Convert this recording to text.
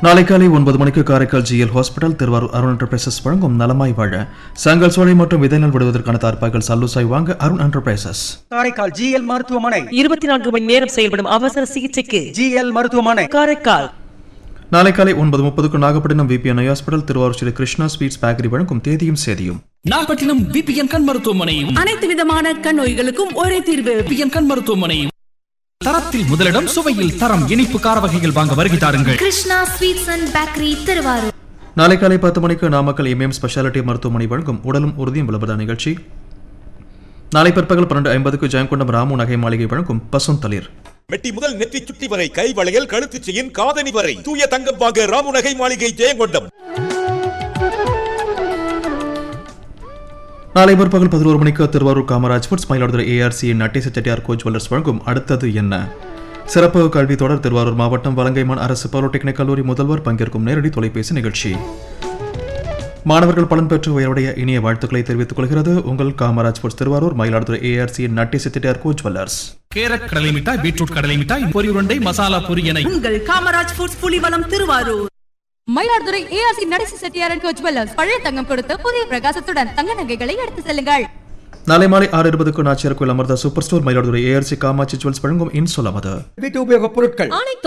நாளை காலை ஒன்பது மணிக்கு Karaikal GL hospital Thiruvarur Arun enterprises வழங்கும் நலமாய் வாழ சாங்கல் சோழை மற்றும் விதைநெல் விடுவதற்கான தார்ப்பாய்கள் சல்லுசாய் வாங்க அருண் என்டர்பிரைசஸ் காரைக்கால் ஜிஎல் மருத்துவமனை இருபத்தி நான்கு மணி நேரம் செயல்படும் அவசர சிகிச்சைக்கு ஜிஎல் மருத்துவமனை காரைக்கால் நாளை காலை ஒன்பது முப்பதுக்கு Nagapattinam VPN hospital Thiruvarur Sri Krishna sweets bakery வழங்கும் தேதியும் சேதியும் நாகப்பட்டினம் விபிஎன் கண் மருத்துவமனையும் அனைத்து விதமான கண் நோய்களுக்கும் ஒரே தீர்வு விபிஎன் கண் மருத்துவமனையும் தரத்தில் முதலிடம் சுவையில் தரம் இனிப்பு கார வகைகள் வாங்க வருகை தாருங்கள் Krishna sweets and bakery Thiruvarur நாளை காலை பத்து மணிக்கு நாமக்கல் எம்எம் ஸ்பெஷாலிட்டி மருத்துவமனை வழங்கும் உடலும் உறுதியும் விளம்பர நிகழ்ச்சி நாளை பிற்பகல் பன்னெண்டு ஐம்பதுக்கு ஜெயங்கொண்டம் ராமு நகை மாளிகை வழங்கும் பசுந்தளிர் மெட்டி முதல் நெற்றி சுட்டி வரை கை வளையல் கழுத்து செயின் காதணி வரை தூய தங்கம் வாங்க ராமுநகை மாளிகை ஜெயங்கொண்டம் நாளை பிற்பகல் பதினோரு மணிக்கு Thiruvarur Kamaraj foods Mayiladuthurai ARC Natesa Chettiar coach jewellers வழங்கும் அடுத்தது என்ன சிறப்பு கல்வி தொடர் திருவாரூர் மாவட்டம் வலங்கைமான் அரசு பாலிடெக்னிக் கல்லூரி முதல்வர் பங்கேற்கும் நேரடி தொலைபேசி நிகழ்ச்சி மாணவர்கள் பலன் பெற்று உயர்வுடைய இனிய வாழ்த்துக்களை தெரிவித்துக் கொள்கிறது உங்கள் Kamaraj foods Thiruvarur Mayiladuthurai ARC Natesa Chettiar coach jewellers carrot கடலை மிட்டாய் பீட்ரூட் கடலை மிட்டாய் பொரி உருண்டை மசாலா பொரி என உங்கள் Kamaraj foods Pulivalam Thiruvarur Mayiladuthurai ARC Nadesi Chettiar and coach jewellers பழைய தங்கம் கொடுத்து புதிய பிரகாசத்துடன் தங்க நகைகளை எடுத்து செல்லுங்கள் நாளை மாலை ஆறு இருபதுக்கு நாச்சியார் கோயில் அமர்ந்த super store Mayiladuthurai ARC Kamatchi jewels வழங்கும் இன்சொல் அமது வீட்டு உபயோகப் பொருட்கள் அனைத்து